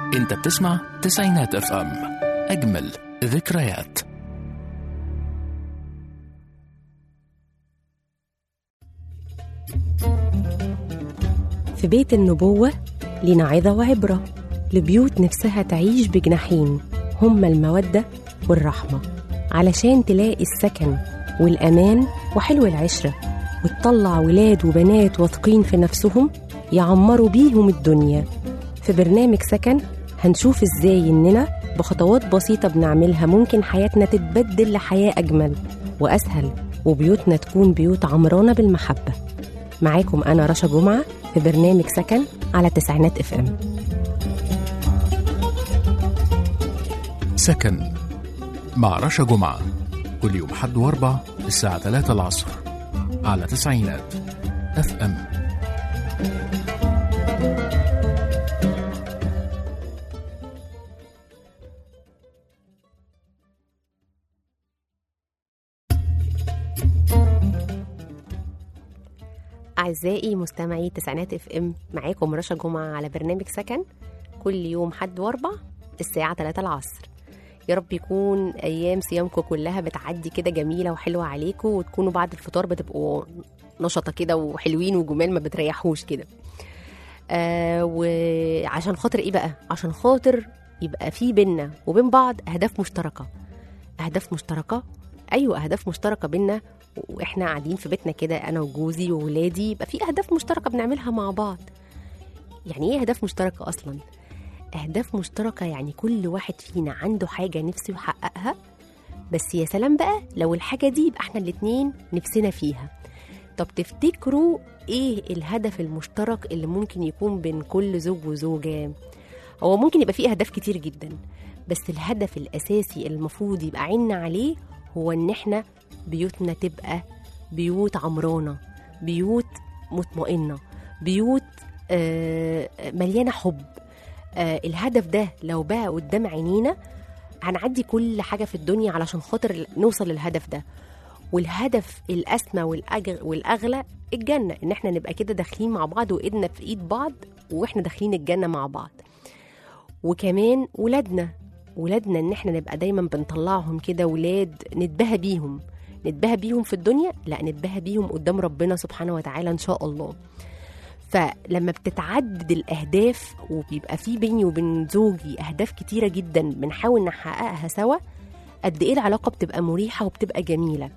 انت بتسمع تسعينات اف ام اجمل ذكريات في بيت النبوة لينا عظة وعبرة لبيوت نفسها تعيش بجناحين هما المودة والرحمة علشان تلاقي السكن والأمان وحلو العشرة وتطلع ولاد وبنات واثقين في نفسهم يعمروا بيهم الدنيا في برنامج سكن هنشوف ازاي اننا بخطوات بسيطة بنعملها ممكن حياتنا تتبدل لحياة أجمل وأسهل وبيوتنا تكون بيوت عمرانة بالمحبة معاكم أنا رشا جمعة في برنامج سكن على تسعينات اف ام سكن مع رشا جمعة كل يوم حد واربع الساعة 3 العصر على تسعينات اف ام أعزائي مستمعي تسعينات اف ام معاكم رشا جمعة على برنامج سكن كل يوم حد واربع الساعة 3 العصر يا رب يكون أيام صيامكم كلها بتعدي كده جميلة وحلوة عليكم وتكونوا بعد الفطار بتبقوا نشطة كده وحلوين وجمال ما بتريحوش كده آه وعشان خاطر ايه بقى عشان خاطر يبقى في بينا وبين بعض أهداف مشتركة أهداف مشتركة أيوة أهداف مشتركة بينا واحنا قاعدين في بيتنا كده انا وجوزي وولادي يبقى في اهداف مشتركه بنعملها مع بعض يعني ايه اهداف مشتركه اصلا اهداف مشتركه يعني كل واحد فينا عنده حاجه نفسه يحققها بس يا سلام بقى لو الحاجه دي يبقى احنا الاتنين نفسنا فيها طب تفتكروا ايه الهدف المشترك اللي ممكن يكون بين كل زوج وزوجه هو ممكن يبقى فيه اهداف كتير جدا بس الهدف الاساسي المفروض يبقى عيننا عليه هو ان احنا بيوتنا تبقى بيوت عمرانة بيوت مطمئنة بيوت آه، مليانة حب آه، الهدف ده لو بقى قدام عينينا هنعدي كل حاجة في الدنيا علشان خاطر نوصل للهدف ده والهدف الأسمى والأج- والأغلى الجنة إن احنا نبقى كده داخلين مع بعض وإيدنا في إيد بعض وإحنا داخلين الجنة مع بعض وكمان ولادنا ولادنا إن احنا نبقى دايما بنطلعهم كده ولاد نتباهى بيهم نتباهى بيهم في الدنيا لا نتباهى بيهم قدام ربنا سبحانه وتعالى ان شاء الله فلما بتتعدد الاهداف وبيبقى في بيني وبين زوجي اهداف كتيره جدا بنحاول نحققها سوا قد ايه العلاقه بتبقى مريحه وبتبقى جميله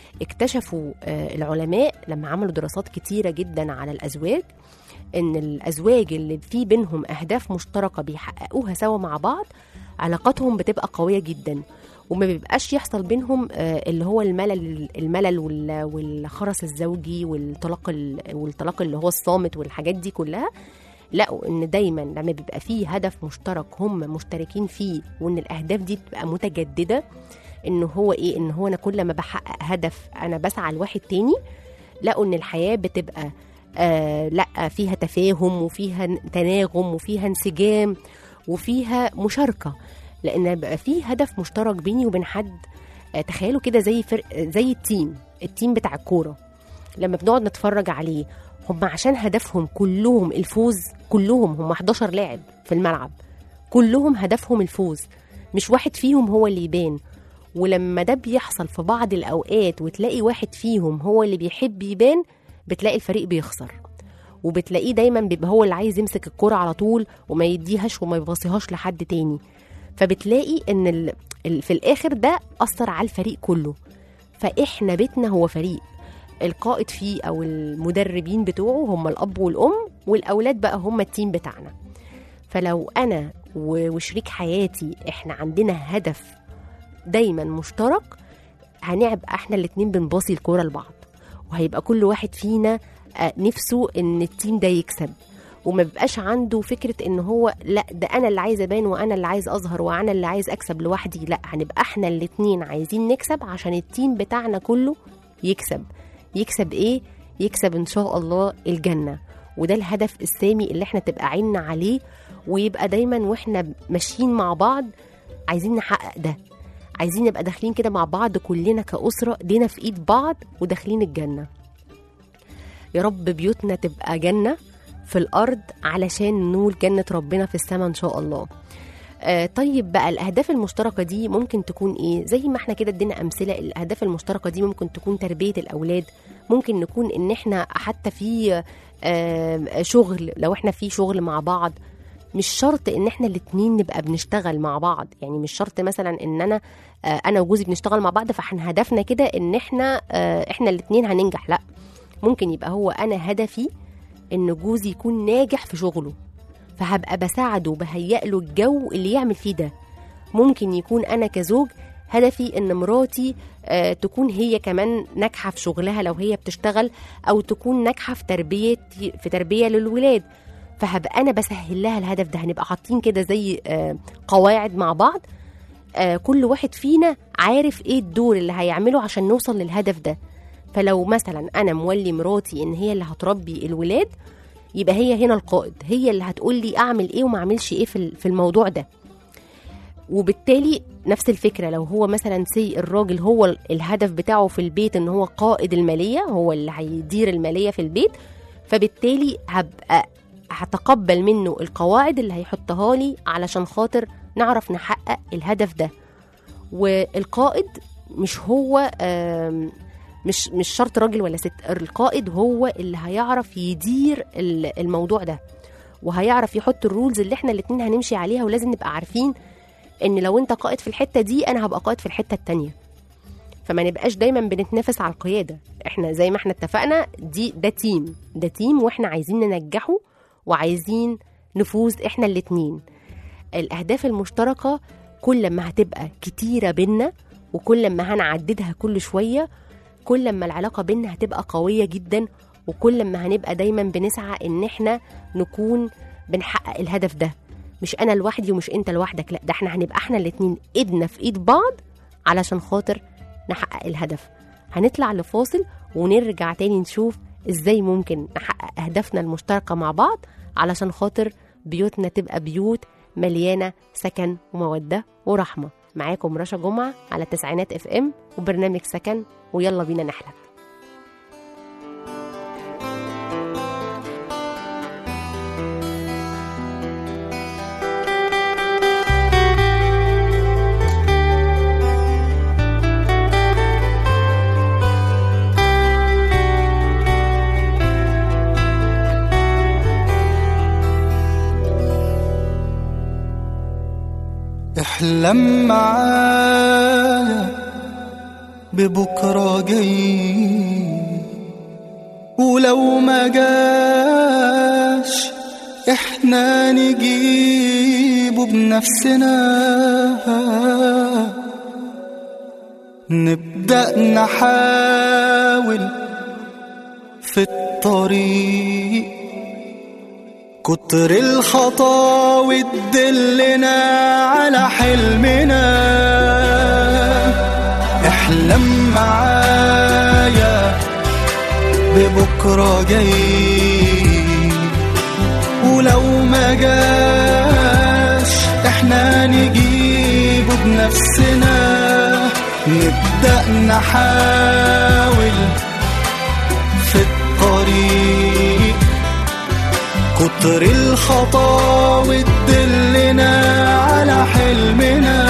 اكتشفوا آه، العلماء لما عملوا دراسات كتيره جدا على الازواج ان الازواج اللي في بينهم اهداف مشتركه بيحققوها سوا مع بعض علاقاتهم بتبقى قويه جدا وما بيبقاش يحصل بينهم آه، اللي هو الملل الملل وال- والخرس الزوجي والطلاق ال- والطلاق اللي هو الصامت والحاجات دي كلها لقوا ان دايما لما بيبقى فيه هدف مشترك هم مشتركين فيه وان الاهداف دي بتبقى متجدده ان هو ايه ان هو انا كل ما بحقق هدف انا بسعى لواحد تاني لقوا ان الحياه بتبقى آه لا فيها تفاهم وفيها تناغم وفيها انسجام وفيها مشاركه لان بقى في هدف مشترك بيني وبين حد آه، تخيلوا كده زي فرق زي التيم التيم بتاع الكوره لما بنقعد نتفرج عليه هم عشان هدفهم كلهم الفوز كلهم هم 11 لاعب في الملعب كلهم هدفهم الفوز مش واحد فيهم هو اللي يبان ولما ده بيحصل في بعض الأوقات وتلاقي واحد فيهم هو اللي بيحب يبان بتلاقي الفريق بيخسر وبتلاقيه دايما بيبقى هو اللي عايز يمسك الكرة على طول وما يديهاش وما يباصيهاش لحد تاني فبتلاقي ان ال... ال- في الاخر ده اثر على الفريق كله فاحنا بيتنا هو فريق القائد فيه او المدربين بتوعه هم الاب والام والاولاد بقى هم التيم بتاعنا فلو انا و- وشريك حياتي احنا عندنا هدف دايما مشترك هنبقى احنا الاتنين بنباصي الكوره لبعض وهيبقى كل واحد فينا آه، نفسه ان التيم ده يكسب وما بيبقاش عنده فكره ان هو لا ده انا اللي عايز ابان وانا اللي عايز اظهر وانا اللي عايز اكسب لوحدي لا هنبقى احنا الاتنين عايزين نكسب عشان التيم بتاعنا كله يكسب يكسب ايه يكسب ان شاء الله الجنه وده الهدف السامي اللي احنا تبقى عيننا عليه ويبقى دايما واحنا ماشيين مع بعض عايزين نحقق ده عايزين نبقى داخلين كده مع بعض كلنا كأسرة ايدينا في ايد بعض وداخلين الجنة يا رب بيوتنا تبقى جنة في الأرض علشان ننول جنة ربنا في السماء إن شاء الله آه طيب بقى الاهداف المشتركه دي ممكن تكون ايه زي ما احنا كده ادينا امثله الاهداف المشتركه دي ممكن تكون تربيه الاولاد ممكن نكون ان احنا حتى في آه شغل لو احنا في شغل مع بعض مش شرط ان احنا الاتنين نبقى بنشتغل مع بعض يعني مش شرط مثلا ان انا آه انا وجوزي بنشتغل مع بعض فاحنا هدفنا كده ان احنا آه احنا الاتنين هننجح لا ممكن يبقى هو انا هدفي ان جوزي يكون ناجح في شغله فهبقى بساعده وبهيئ له الجو اللي يعمل فيه ده ممكن يكون انا كزوج هدفي ان مراتي آه تكون هي كمان ناجحه في شغلها لو هي بتشتغل او تكون ناجحه في تربيه في تربيه للولاد فهبقى انا بسهل لها الهدف ده هنبقى حاطين كده زي آه قواعد مع بعض آه كل واحد فينا عارف ايه الدور اللي هيعمله عشان نوصل للهدف ده فلو مثلا انا مولي مراتي ان هي اللي هتربي الولاد يبقى هي هنا القائد هي اللي هتقول لي اعمل ايه وما اعملش ايه في في الموضوع ده وبالتالي نفس الفكره لو هو مثلا سي الراجل هو الهدف بتاعه في البيت ان هو قائد الماليه هو اللي هيدير الماليه في البيت فبالتالي هبقى هتقبل منه القواعد اللي هيحطها لي علشان خاطر نعرف نحقق الهدف ده والقائد مش هو مش مش شرط راجل ولا ست القائد هو اللي هيعرف يدير الموضوع ده وهيعرف يحط الرولز اللي احنا الاتنين هنمشي عليها ولازم نبقى عارفين ان لو انت قائد في الحته دي انا هبقى قائد في الحته التانية فما نبقاش دايما بنتنافس على القياده احنا زي ما احنا اتفقنا دي ده تيم ده تيم واحنا عايزين ننجحه وعايزين نفوز احنا الاتنين الاهداف المشتركه كل ما هتبقى كتيره بينا وكل ما هنعددها كل شويه كل ما العلاقه بينا هتبقى قويه جدا وكل ما هنبقى دايما بنسعى ان احنا نكون بنحقق الهدف ده مش انا لوحدي ومش انت لوحدك لا ده احنا هنبقى احنا الاتنين ايدنا في ايد بعض علشان خاطر نحقق الهدف هنطلع لفاصل ونرجع تاني نشوف ازاي ممكن نحقق اهدافنا المشتركه مع بعض علشان خاطر بيوتنا تبقى بيوت مليانه سكن وموده ورحمه معاكم رشا جمعه على تسعينات اف ام وبرنامج سكن ويلا بينا نحلم احلم معايا ببكرة جاي ولو ما جاش احنا نجيبه بنفسنا نبدأ نحاول في الطريق كتر الخطاوي تدلنا على حلمنا احلم معايا ببكرة جاي ولو ما جاش احنا نجيبه بنفسنا نبدأ نحاول في الطريق كتر الخطاوي تدلنا على حلمنا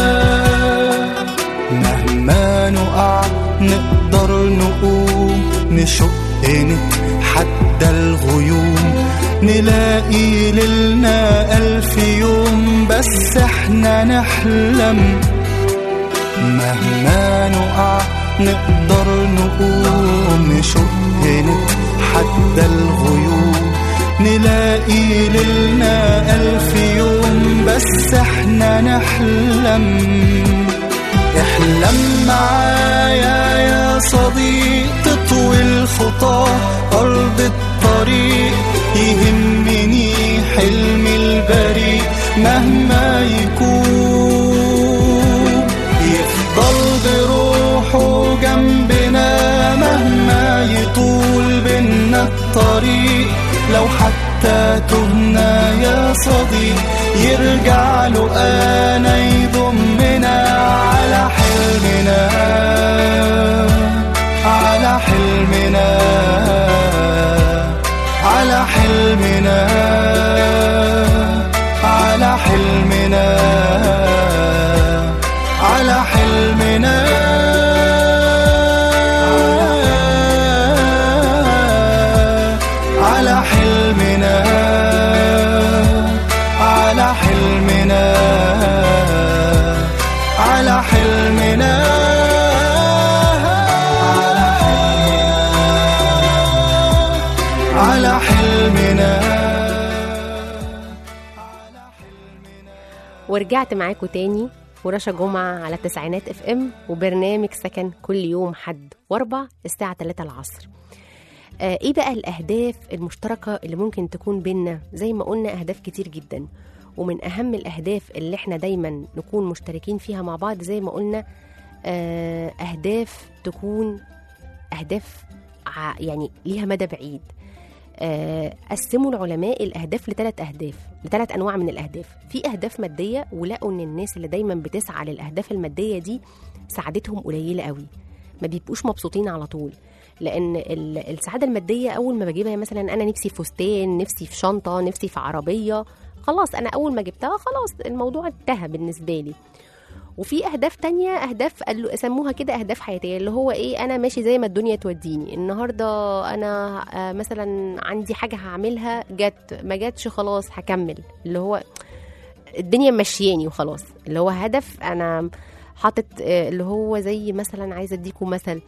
مهما نقع نقدر نقوم نشق نتحدى الغيوم نلاقي ليلنا ألف يوم بس احنا نحلم مهما نقع نقدر نقوم نشق نتحدى الغيوم نلاقي ليلنا ألف يوم بس احنا نحلم احلم معايا يا صديق تطوي الخطى أرض الطريق يهمني حلمي البريء مهما يكون يفضل بروحه جنبنا مهما يطول بينا الطريق لو حتى تهنا يا صديق يرجع له انا يضمنا على حلمنا على حلمنا على حلمنا على حلمنا على حلمنا ورجعت معاكم تاني ورشا جمعة على تسعينات اف ام وبرنامج سكن كل يوم حد واربع الساعة 3 العصر آه ايه بقى الاهداف المشتركة اللي ممكن تكون بينا زي ما قلنا اهداف كتير جدا ومن اهم الاهداف اللي احنا دايما نكون مشتركين فيها مع بعض زي ما قلنا آه اهداف تكون اهداف ع- يعني ليها مدى بعيد آه، قسموا العلماء الاهداف لثلاث اهداف لثلاث انواع من الاهداف في اهداف ماديه ولقوا ان الناس اللي دايما بتسعى للاهداف الماديه دي سعادتهم قليله قوي ما بيبقوش مبسوطين على طول لان ال- السعاده الماديه اول ما بجيبها مثلا انا نفسي في فستان نفسي في شنطه نفسي في عربيه خلاص انا اول ما جبتها خلاص الموضوع انتهى بالنسبه لي وفي اهداف تانية اهداف قالوا- سموها كده اهداف حياتيه اللي هو ايه انا ماشي زي ما الدنيا توديني النهارده انا آه، مثلا عندي حاجه هعملها جت ما جاتش خلاص هكمل اللي هو الدنيا ماشياني وخلاص اللي هو هدف انا حاطط آه، اللي هو زي مثلا عايزه اديكم مثل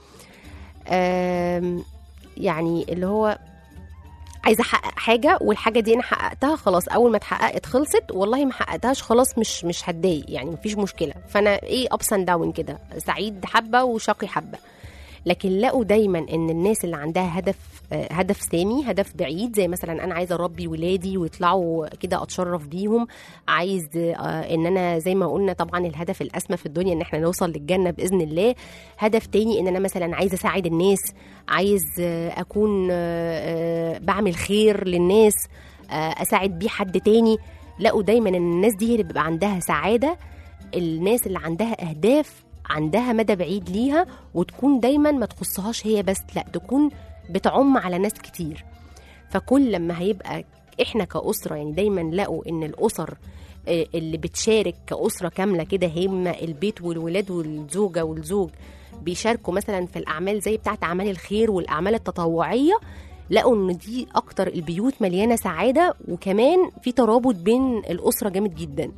آم، يعني اللي هو عايزه احقق حاجه والحاجه دي انا حققتها خلاص اول ما اتحققت خلصت والله ما حققتهاش خلاص مش مش هتضايق يعني مفيش مشكله فانا ايه ابس اند داون كده سعيد حبه وشقي حبه لكن لقوا دايما ان الناس اللي عندها هدف آه، هدف سامي هدف بعيد زي مثلا انا عايزه اربي ولادي ويطلعوا كده اتشرف بيهم عايز آه، ان انا زي ما قلنا طبعا الهدف الاسمى في الدنيا ان احنا نوصل للجنه باذن الله هدف تاني ان انا مثلا عايزه اساعد الناس عايز آه، اكون آه، آه، بعمل خير للناس آه، اساعد بيه حد تاني لقوا دايما ان الناس دي اللي بيبقى عندها سعاده الناس اللي عندها اهداف عندها مدى بعيد ليها وتكون دايما ما تخصهاش هي بس لا تكون بتعم على ناس كتير فكل لما هيبقى احنا كأسرة يعني دايما لقوا ان الأسر آه، اللي بتشارك كأسرة كاملة كده هم البيت والولاد والزوجة والزوج بيشاركوا مثلا في الأعمال زي بتاعت أعمال الخير والأعمال التطوعية لقوا ان دي اكتر البيوت مليانه سعاده وكمان في ترابط بين الاسره جامد جدا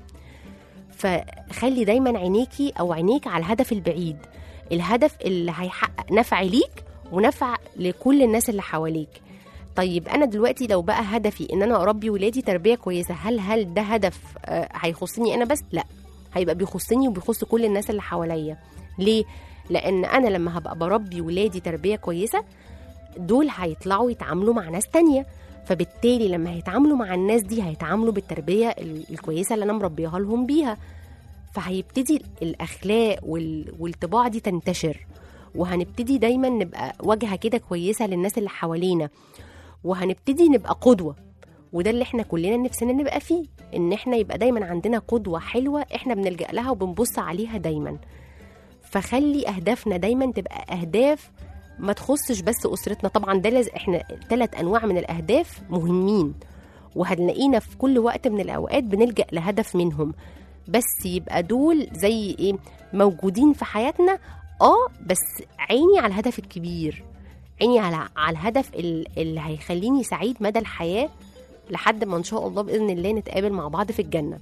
فخلي دايما عينيكي او عينيك على الهدف البعيد الهدف اللي هيحقق نفع ليك ونفع لكل الناس اللي حواليك طيب انا دلوقتي لو بقى هدفي ان انا اربي ولادي تربيه كويسه هل هل ده هدف آه، هيخصني انا بس لا هيبقى بيخصني وبيخص كل الناس اللي حواليا ليه لان انا لما هبقى بربي ولادي تربيه كويسه دول هيطلعوا يتعاملوا مع ناس تانية فبالتالي لما هيتعاملوا مع الناس دي هيتعاملوا بالتربية ال- الكويسة اللي أنا مربيها لهم بيها فهيبتدي الأخلاق وال- والطباع دي تنتشر وهنبتدي دايما نبقى واجهة كده كويسة للناس اللي حوالينا وهنبتدي نبقى قدوة وده اللي احنا كلنا نفسنا نبقى فيه ان احنا يبقى دايما عندنا قدوة حلوة احنا بنلجأ لها وبنبص عليها دايما فخلي اهدافنا دايما تبقى اهداف ما تخصش بس اسرتنا طبعا ده لازم احنا ثلاث انواع من الاهداف مهمين وهنلاقينا في كل وقت من الاوقات بنلجا لهدف منهم بس يبقى دول زي ايه موجودين في حياتنا اه بس عيني على الهدف الكبير عيني على على الهدف ال- اللي هيخليني سعيد مدى الحياه لحد ما ان شاء الله باذن الله نتقابل مع بعض في الجنه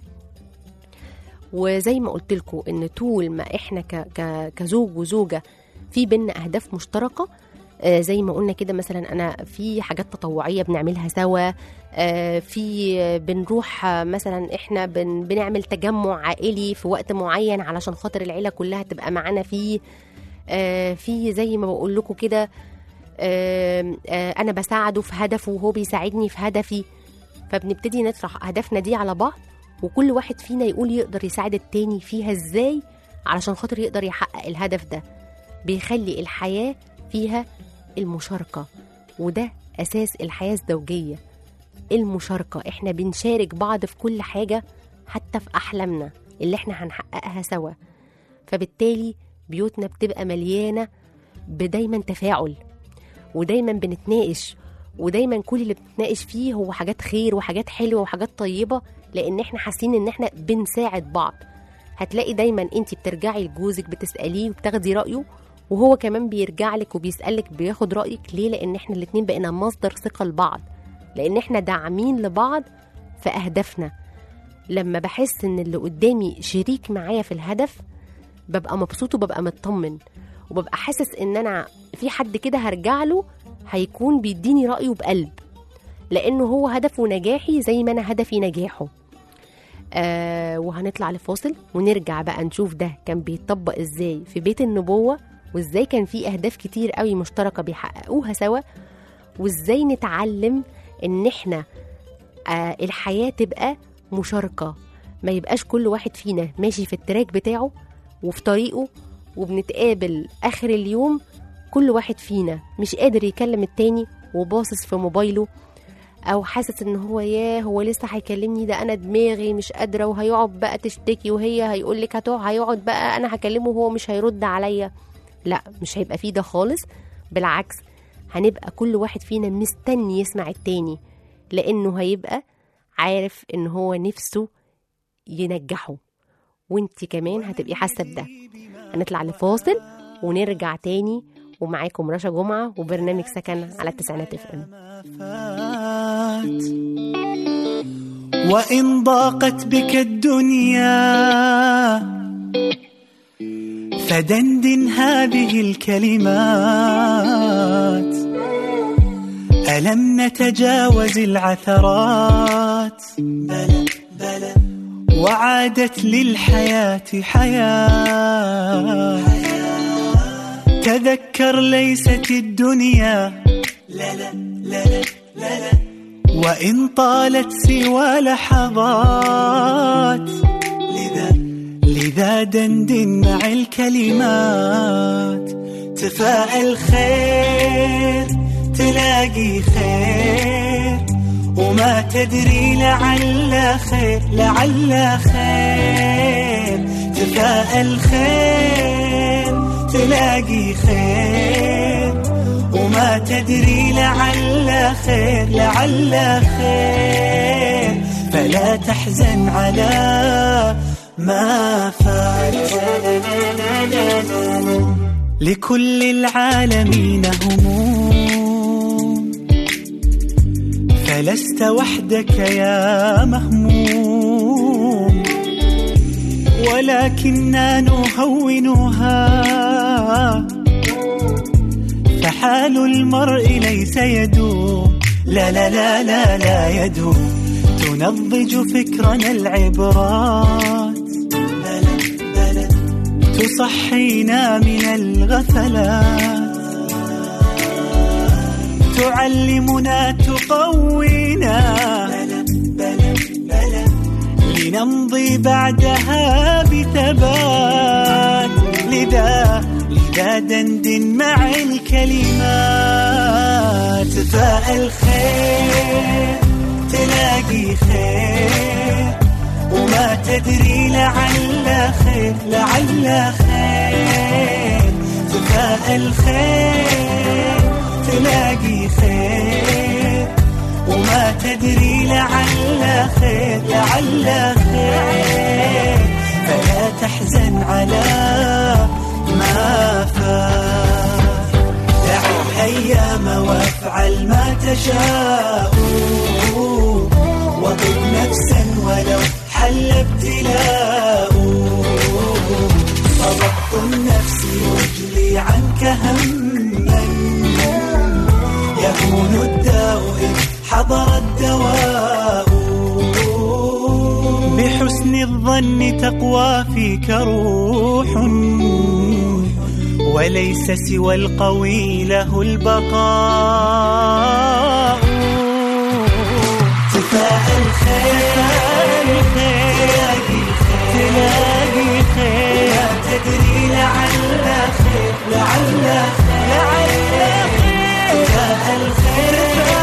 وزي ما قلت لكم ان طول ما احنا ك ك كزوج وزوجه في بينا اهداف مشتركه آه، زي ما قلنا كده مثلا انا في حاجات تطوعيه بنعملها سوا آه، في آه، بنروح آه، مثلا احنا بن بنعمل تجمع عائلي في وقت معين علشان خاطر العيله كلها تبقى معانا فيه آه، في زي ما بقول لكم كده آه، آه، انا بساعده في هدفه وهو بيساعدني في هدفي فبنبتدي نطرح اهدافنا دي على بعض وكل واحد فينا يقول يقدر يساعد التاني فيها ازاي علشان خاطر يقدر يحقق الهدف ده بيخلي الحياة فيها المشاركة وده أساس الحياة الزوجية المشاركة احنا بنشارك بعض في كل حاجة حتى في أحلامنا اللي احنا هنحققها سوا فبالتالي بيوتنا بتبقى مليانة بدايما تفاعل ودايما بنتناقش ودايما كل اللي بنتناقش فيه هو حاجات خير وحاجات حلوة وحاجات طيبة لأن احنا حاسين ان احنا بنساعد بعض هتلاقي دايما انت بترجعي لجوزك بتسأليه وبتاخدي رأيه وهو كمان بيرجع لك وبيسألك بياخد رأيك ليه لأن احنا الاتنين بقينا مصدر ثقة لبعض لأن احنا داعمين لبعض في أهدافنا لما بحس ان اللي قدامي شريك معايا في الهدف ببقى مبسوط وببقى مطمن وببقى حاسس ان انا في حد كده هرجع له هيكون بيديني رأيه بقلب لانه هو هدفه نجاحي زي ما انا هدفي نجاحه آه وهنطلع لفاصل ونرجع بقى نشوف ده كان بيتطبق ازاي في بيت النبوة وازاي كان في اهداف كتير قوي مشتركة بيحققوها سوا وازاي نتعلم ان احنا آه الحياة تبقى مشاركة ما يبقاش كل واحد فينا ماشي في التراك بتاعه وفي طريقه وبنتقابل اخر اليوم كل واحد فينا مش قادر يكلم التاني وباصص في موبايله او حاسس ان هو ياه هو لسه هيكلمني ده انا دماغي مش قادره وهيقعد بقى تشتكي وهي هيقول لك هتقعد هيقعد بقى انا هكلمه وهو مش هيرد عليا لا مش هيبقى فيه ده خالص بالعكس هنبقى كل واحد فينا مستني يسمع التاني لانه هيبقى عارف ان هو نفسه ينجحه وانت كمان هتبقي حاسه بده هنطلع لفاصل ونرجع تاني ومعاكم رشا جمعه وبرنامج سكن على التسعينات اف ام فات وإن ضاقت بك الدنيا فدندن هذه الكلمات ألم نتجاوز العثرات بلى بلى وعادت للحياة حياة تذكر ليست الدنيا لا لا لا لا لا لا وإن طالت سوى لحظات لذا لذا دندن مع الكلمات تفاءل خير تلاقي خير وما تدري لعل خير لعل خير تفاءل خير تلاقي خير وما تدري لعل خير لعل خير فلا تحزن على ما فات لكل العالمين هموم فلست وحدك يا مهموم ولكننا نهونها فحال المرء ليس يدوم لا لا لا لا لا يدوم تنضج فكرنا العبرات بلى بلى تصحينا من الغفلات تعلمنا تقوينا بلى بلى بلى لنمضي بعدها بثبات لذا لذا دندن مع الكلمات تفاءل خير تلاقي خير وما تدري لعل خير لعل خير تفاءل خير تلاقي خير وما تدري لعل خير لعل خير فلا تحزن على ما فات دع الأيام وافعل ما تشاء وطب نفسا ولو حل ابتلاء فضبط النفس يجلي عنك هما يهون الداء إن حضر الدواء بحسن الظن تقوى فيك روح وليس سوى القوي له البقاء تفاءل خير تلاقي خير تلاقي خير لا تدري لعل خير لعل خير تفاءل خير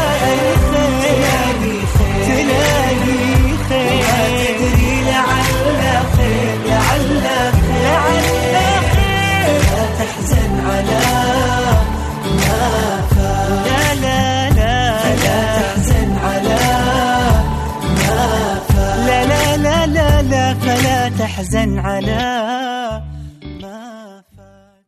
تلاقي خير تلاقي خير لا تدري لعل خير لعل خير لا تحزن على ما فات لا لا لا فلا تحزن على ما فات لا لا لا لا لا فلا تحزن على ما فات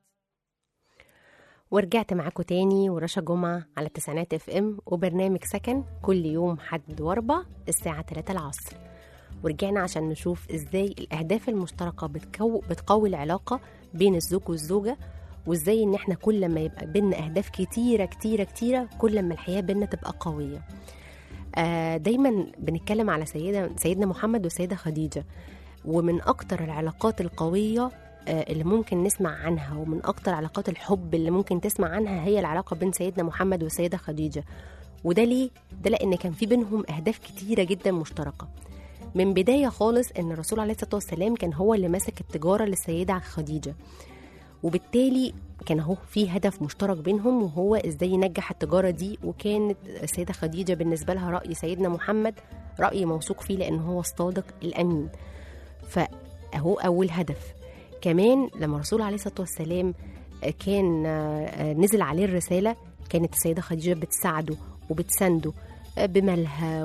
ورجعت معاكم تاني ورشا جمعة على التسعينات اف ام وبرنامج سكن كل يوم حد واربع الساعة 3 العصر ورجعنا عشان نشوف ازاي الاهداف المشتركة بتكو بتقوي العلاقة بين الزوج والزوجة وازاي ان احنا كل ما يبقى بينا اهداف كتيرة كتيرة كتيرة كل ما الحياة بينا تبقى قوية آه، دايما بنتكلم على سيدة سيدنا محمد والسيدة خديجة ومن أكتر العلاقات القوية آه، اللي ممكن نسمع عنها ومن أكتر علاقات الحب اللي ممكن تسمع عنها هي العلاقة بين سيدنا محمد والسيدة خديجة وده ليه؟ ده لأن كان في بينهم أهداف كتيرة جدا مشتركة من بداية خالص إن الرسول عليه الصلاة والسلام كان هو اللي ماسك التجارة للسيدة خديجة وبالتالي كان اهو في هدف مشترك بينهم وهو ازاي ينجح التجاره دي وكانت السيده خديجه بالنسبه لها راي سيدنا محمد راي موثوق فيه لان هو الصادق الامين فاهو اول هدف كمان لما الرسول عليه الصلاه والسلام كان نزل عليه الرساله كانت السيده خديجه بتساعده وبتسنده بمالها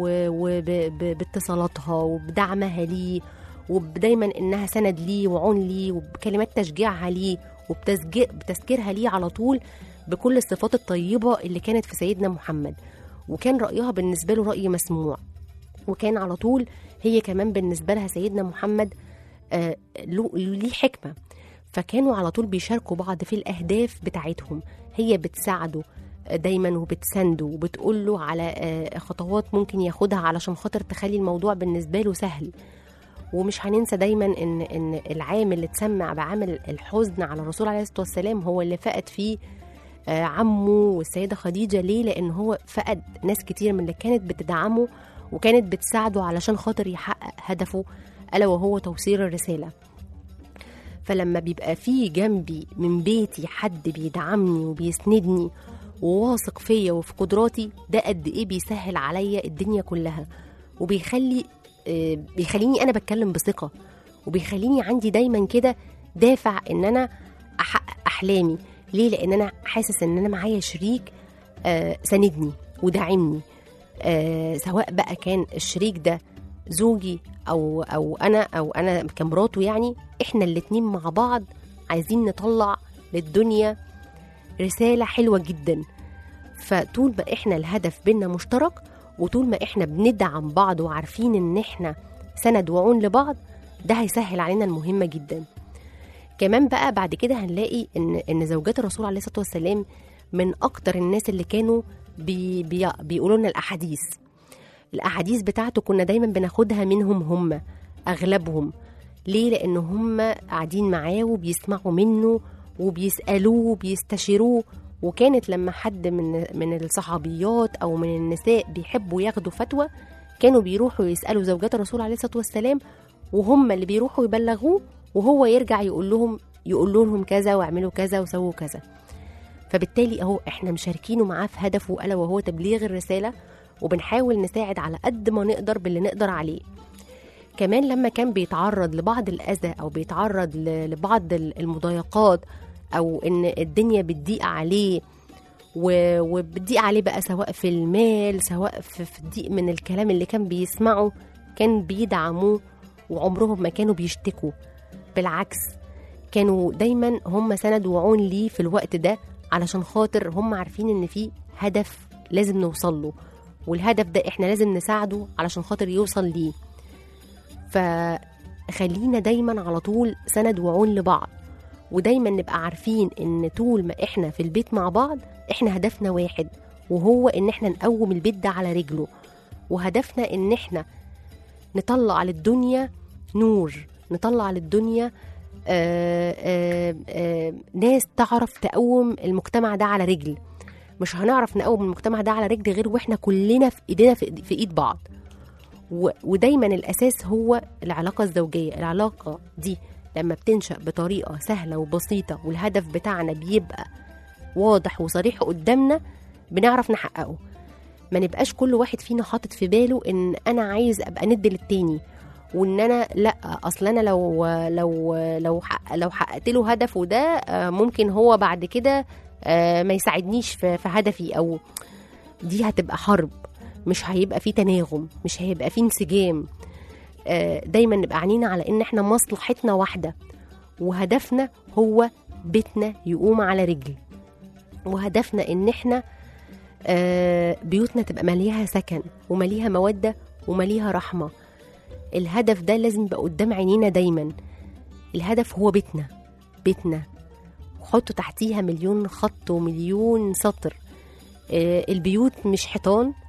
وباتصالاتها وبدعمها ليه ودايما انها سند ليه وعون ليه وبكلمات تشجيعها ليه وبتذكيرها ليه على طول بكل الصفات الطيبة اللي كانت في سيدنا محمد وكان رأيها بالنسبة له رأي مسموع وكان على طول هي كمان بالنسبة لها سيدنا محمد آه ليه حكمة فكانوا على طول بيشاركوا بعض في الأهداف بتاعتهم هي بتساعده دايما وبتسنده وبتقول له على آه خطوات ممكن ياخدها علشان خاطر تخلي الموضوع بالنسبة له سهل ومش هننسى دايما ان ان العام اللي اتسمع بعامل الحزن على الرسول عليه الصلاه والسلام هو اللي فقد فيه آه عمه والسيده خديجه ليه لان هو فقد ناس كتير من اللي كانت بتدعمه وكانت بتساعده علشان خاطر يحقق هدفه الا وهو توصيل الرساله فلما بيبقى في جنبي من بيتي حد بيدعمني وبيسندني وواثق فيا وفي قدراتي ده قد ايه بيسهل عليا الدنيا كلها وبيخلي بيخليني انا بتكلم بثقه وبيخليني عندي دايما كده دافع ان انا احقق احلامي ليه لان انا حاسس ان انا معايا شريك آه ساندني وداعمني آه سواء بقى كان الشريك ده زوجي او او انا او انا كمراته يعني احنا الاتنين مع بعض عايزين نطلع للدنيا رساله حلوه جدا فطول ما احنا الهدف بينا مشترك وطول ما احنا بندعم بعض وعارفين ان احنا سند وعون لبعض ده هيسهل علينا المهمه جدا كمان بقى بعد كده هنلاقي ان ان زوجات الرسول عليه الصلاه والسلام من اكتر الناس اللي كانوا بي بي بيقولوا لنا الاحاديث الاحاديث بتاعته كنا دايما بناخدها منهم هم اغلبهم ليه لان هم قاعدين معاه وبيسمعوا منه وبيسالوه وبيستشيروه وكانت لما حد من من الصحابيات او من النساء بيحبوا ياخدوا فتوى كانوا بيروحوا يسالوا زوجات الرسول عليه الصلاه والسلام وهم اللي بيروحوا يبلغوه وهو يرجع يقول لهم يقول لهم كذا واعملوا كذا وسووا كذا فبالتالي اهو احنا مشاركينه معاه في هدفه الا وهو تبليغ الرساله وبنحاول نساعد على قد ما نقدر باللي نقدر عليه كمان لما كان بيتعرض لبعض الاذى او بيتعرض لبعض المضايقات او ان الدنيا بتضيق عليه وبتضيق عليه بقى سواء في المال سواء في الضيق من الكلام اللي كان بيسمعه كان بيدعموه وعمرهم ما كانوا بيشتكوا بالعكس كانوا دايما هم سند وعون ليه في الوقت ده علشان خاطر هم عارفين ان في هدف لازم نوصل له والهدف ده احنا لازم نساعده علشان خاطر يوصل ليه فخلينا دايما على طول سند وعون لبعض ودايما نبقى عارفين ان طول ما احنا في البيت مع بعض احنا هدفنا واحد وهو ان احنا نقوم البيت ده على رجله وهدفنا ان احنا نطلع للدنيا نور نطلع للدنيا آآ آآ آآ ناس تعرف تقوم المجتمع ده على رجل مش هنعرف نقوم المجتمع ده على رجل غير واحنا كلنا في ايدينا في ايد بعض ودايما الاساس هو العلاقه الزوجيه العلاقه دي لما بتنشأ بطريقة سهلة وبسيطة والهدف بتاعنا بيبقى واضح وصريح قدامنا بنعرف نحققه ما نبقاش كل واحد فينا حاطط في باله ان انا عايز ابقى ند للتاني وان انا لا اصل انا لو لو لو حق لو حققت له هدفه ده ممكن هو بعد كده ما يساعدنيش في هدفي او دي هتبقى حرب مش هيبقى فيه تناغم مش هيبقى فيه انسجام دايما نبقى عينينا على ان احنا مصلحتنا واحده وهدفنا هو بيتنا يقوم على رجل وهدفنا ان احنا بيوتنا تبقى مليها سكن ومليها موده ومليها رحمه الهدف ده لازم يبقى قدام عينينا دايما الهدف هو بيتنا بيتنا وحطوا تحتيها مليون خط ومليون سطر البيوت مش حيطان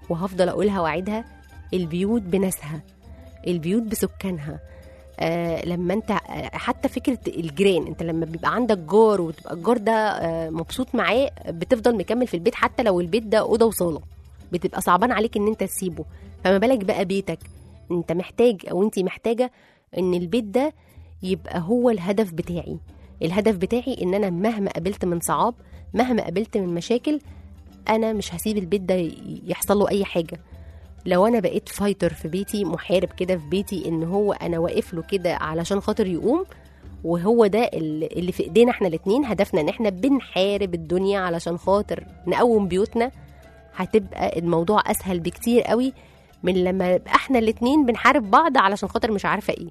وهفضل اقولها واعيدها البيوت بناسها البيوت بسكانها آه لما انت آه، حتى فكره الجيران انت لما بيبقى عندك جار وتبقى الجار ده آه مبسوط معاه بتفضل مكمل في البيت حتى لو البيت ده اوضه وصاله بتبقى صعبان عليك ان انت تسيبه فما بالك بقى بيتك انت محتاج او انت محتاجه ان البيت ده يبقى هو الهدف بتاعي الهدف بتاعي ان انا مهما قابلت من صعاب مهما قابلت من مشاكل انا مش هسيب البيت ده ي- يحصل له اي حاجه لو انا بقيت فايتر في بيتي محارب كده في بيتي ان هو انا واقف له كده علشان خاطر يقوم وهو ده اللي اللي في ايدينا احنا الاتنين هدفنا ان احنا بنحارب الدنيا علشان خاطر نقوم بيوتنا هتبقى الموضوع اسهل بكتير قوي من لما يبقى احنا الاتنين بنحارب بعض علشان خاطر مش عارفه ايه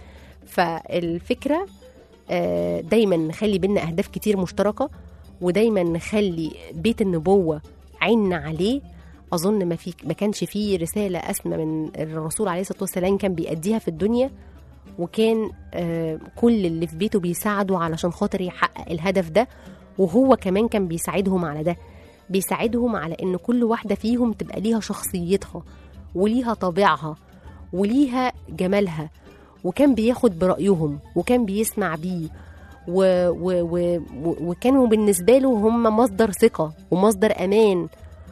فالفكره آه، دايما نخلي بينا اهداف كتير مشتركه ودايما نخلي بيت النبوه عيننا عليه اظن ما في ما كانش فيه رساله اسمى من الرسول عليه الصلاه والسلام كان بيأديها في الدنيا وكان آه، كل اللي في بيته بيساعده علشان خاطر يحقق الهدف ده وهو كمان كان بيساعدهم على ده بيساعدهم على ان كل واحده فيهم تبقى ليها شخصيتها وليها طابعها وليها جمالها وكان بياخد برأيهم وكان بيسمع بيه و و و و وكانوا بالنسبة له هم مصدر ثقة ومصدر أمان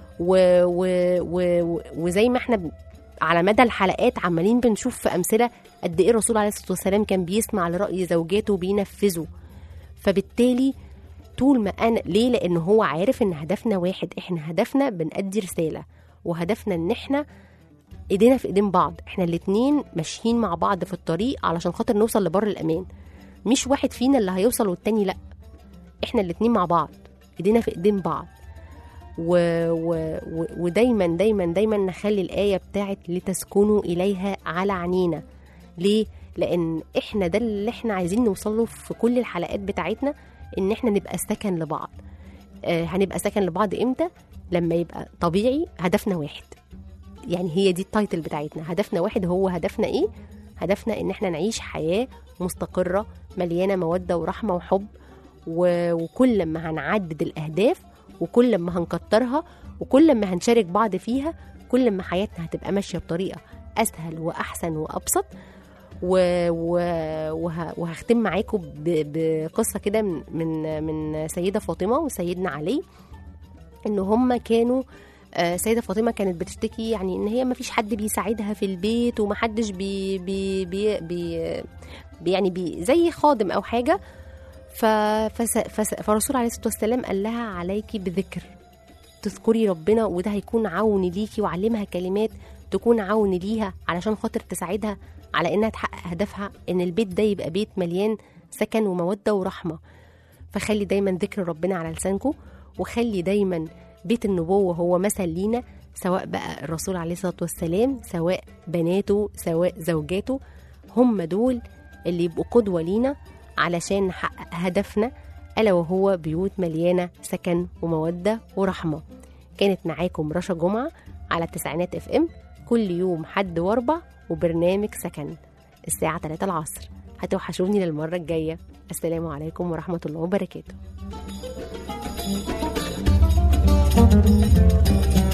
و و و و وزي ما احنا ب- على مدى الحلقات عمالين بنشوف في أمثلة قد إيه الرسول عليه الصلاة والسلام كان بيسمع لرأي زوجاته وبينفذه فبالتالي طول ما أنا ليه لأن هو عارف إن هدفنا واحد إحنا هدفنا بنأدي رسالة وهدفنا إن إحنا ايدينا في ايدين بعض احنا الاتنين ماشيين مع بعض في الطريق علشان خاطر نوصل لبر الامان مش واحد فينا اللي هيوصل والتاني لا احنا الاتنين مع بعض ايدينا في ايدين بعض و... و... و... ودايما دايما دايما نخلي الآية بتاعت لتسكنوا إليها على عنينا ليه؟ لأن احنا ده اللي احنا عايزين نوصله في كل الحلقات بتاعتنا إن احنا نبقى سكن لبعض آه هنبقى سكن لبعض امتى؟ لما يبقى طبيعي هدفنا واحد يعني هي دي التايتل بتاعتنا هدفنا واحد هو هدفنا ايه هدفنا ان احنا نعيش حياة مستقرة مليانة مودة ورحمة وحب و... وكل ما هنعدد الأهداف وكل ما هنكترها وكل ما هنشارك بعض فيها كل ما حياتنا هتبقى ماشية بطريقة أسهل وأحسن وأبسط و... و... وه... وهختم معاكم ب... بقصة كده من من من سيدة فاطمة وسيدنا علي إن هما كانوا آه، سيدة فاطمة كانت بتشتكي يعني ان هي ما فيش حد بيساعدها في البيت ومحدش بي بي بي, بي, بي يعني بي زي خادم او حاجة ف فس فس فالرسول عليه الصلاة والسلام قال لها عليكي بذكر تذكري ربنا وده هيكون عون ليكي وعلمها كلمات تكون عون ليها علشان خاطر تساعدها على انها تحقق هدفها ان البيت ده يبقى بيت مليان سكن ومودة ورحمة فخلي دايما ذكر ربنا على لسانكم وخلي دايما بيت النبوة هو مثل لينا سواء بقى الرسول عليه الصلاة والسلام سواء بناته سواء زوجاته هم دول اللي يبقوا قدوة لينا علشان نحقق هدفنا ألا وهو بيوت مليانة سكن ومودة ورحمة كانت معاكم رشا جمعة على التسعينات اف ام كل يوم حد واربع وبرنامج سكن الساعة 3 العصر هتوحشوني للمرة الجاية السلام عليكم ورحمة الله وبركاته